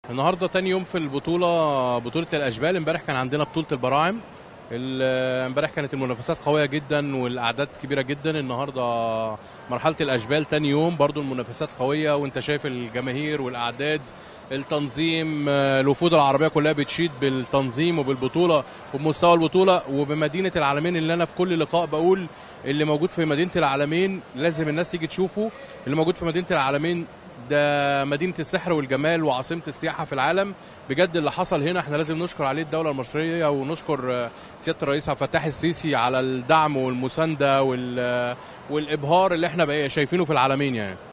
النهارده تاني يوم في البطوله بطوله الاشبال امبارح كان عندنا بطوله البراعم ال- امبارح كانت المنافسات قويه جدا والاعداد كبيره جدا النهارده مرحله الاشبال تاني يوم برضو المنافسات قويه وانت شايف الجماهير والاعداد التنظيم آه، الوفود العربيه كلها بتشيد بالتنظيم وبالبطوله وبمستوى البطوله وبمدينه العالمين اللي انا في كل لقاء بقول اللي موجود في مدينه العالمين لازم الناس تيجي تشوفه اللي موجود في مدينه العالمين ده مدينه السحر والجمال وعاصمه السياحه في العالم بجد اللي حصل هنا احنا لازم نشكر عليه الدوله المصريه ونشكر آه، سياده الرئيس عبد الفتاح السيسي على الدعم والمسانده وال- والابهار اللي احنا بقى شايفينه في العالمين يعني